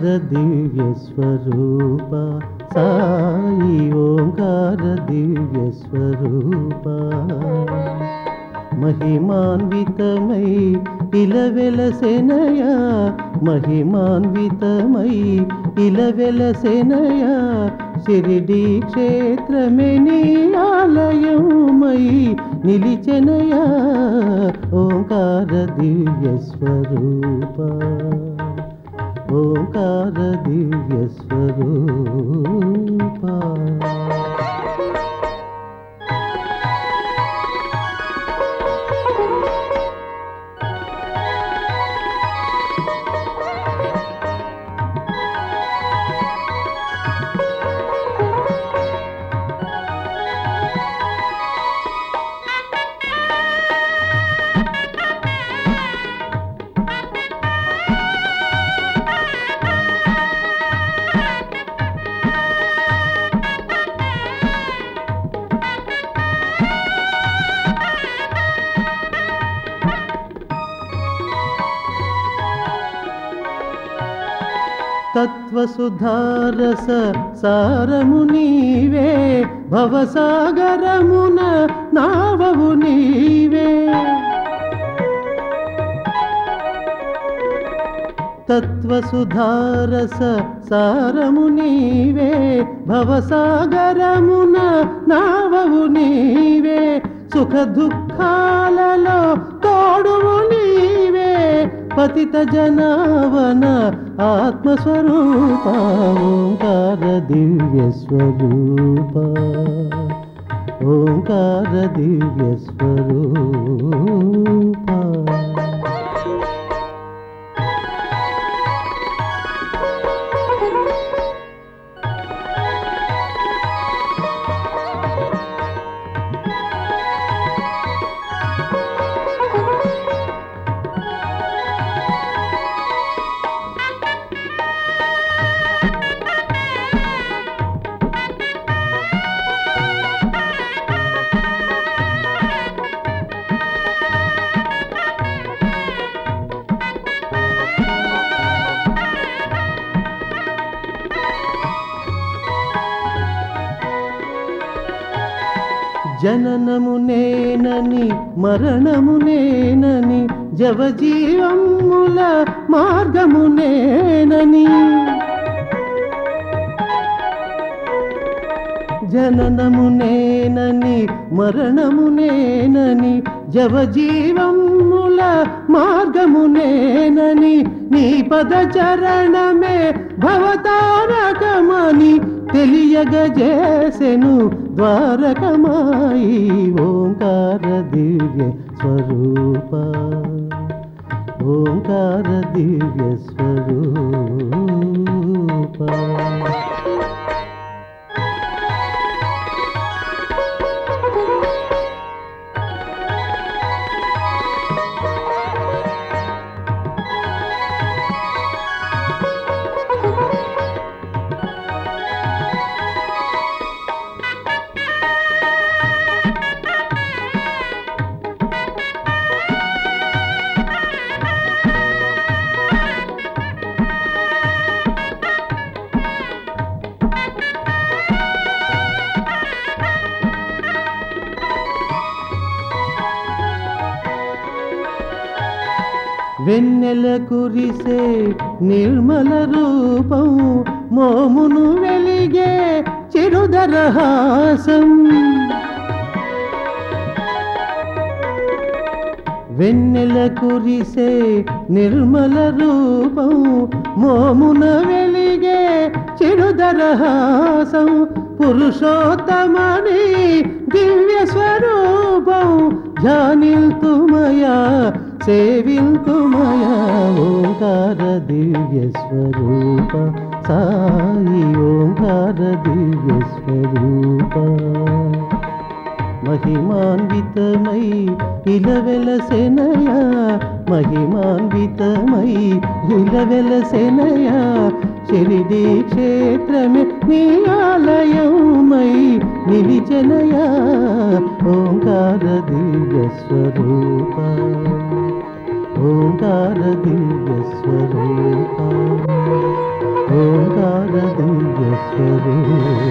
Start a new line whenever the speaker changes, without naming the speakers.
దివ్య స్వరూప సాయి ఓంకార దివ్య స్వరూప మహిమాన్వితమై ఇలవెలసెనయా మహిమాన్వితమై ఇలవెలసెనయా షిరిడి క్షేత్రమే నీ ఆలయమై నిలిచెనయా ఓంకార దివ్య స్వరూప ఓంకార దివ్య స్వరూప తత్వసుధారస సారము నీవే భవసాగరమున నావవు నీవే తత్వసుధారస సారము నీవే భవసాగరమున నావవు నీవే సుఖ దుఃఖాలలో తోడువు నీవే పతిత జనావన ఆత్మస్వరూప ఓంకార దివ్య స్వరూప ఓంకార దివ్య స్వరూప జననము నేనని మరణము నేనని జవజీవముల మార్గము నేనని జననము నేనని మరణము నేనని జవజీవముల మార్గము నేనని నీ పద చరణమే భవతారకమని తెలియగజేసెను ద్వారకమాయి ఓంకార దివ్య స్వరూప ఓంకార దివ్య స్వరూప వెన్నెల కురిసే నిర్మల రూపం మోమును వెలిగే చిరుదరహాసం వెన్నెల కురిసే నిర్మల రూపం మోమున వెలిగే చిరుదరహాసం పురుషోత్తమని దివ్య స్వరూపం జానిల్తుమయా సేవిల్తుమయా ఓంకార దివ్య స్వరూప సాయి ఓంకార దివ్య స్వరూప మహిమాన్వితమై ఇలవెలసెనయా మహిమాన్వితమై ఇలవెలసెనయా షిరిడి క్షేత్రమే నీ ఆలయమై నిలిచెనయా ఓంకార దివ్య స్వరూప ఓంకార దివ్య స్వరూప రే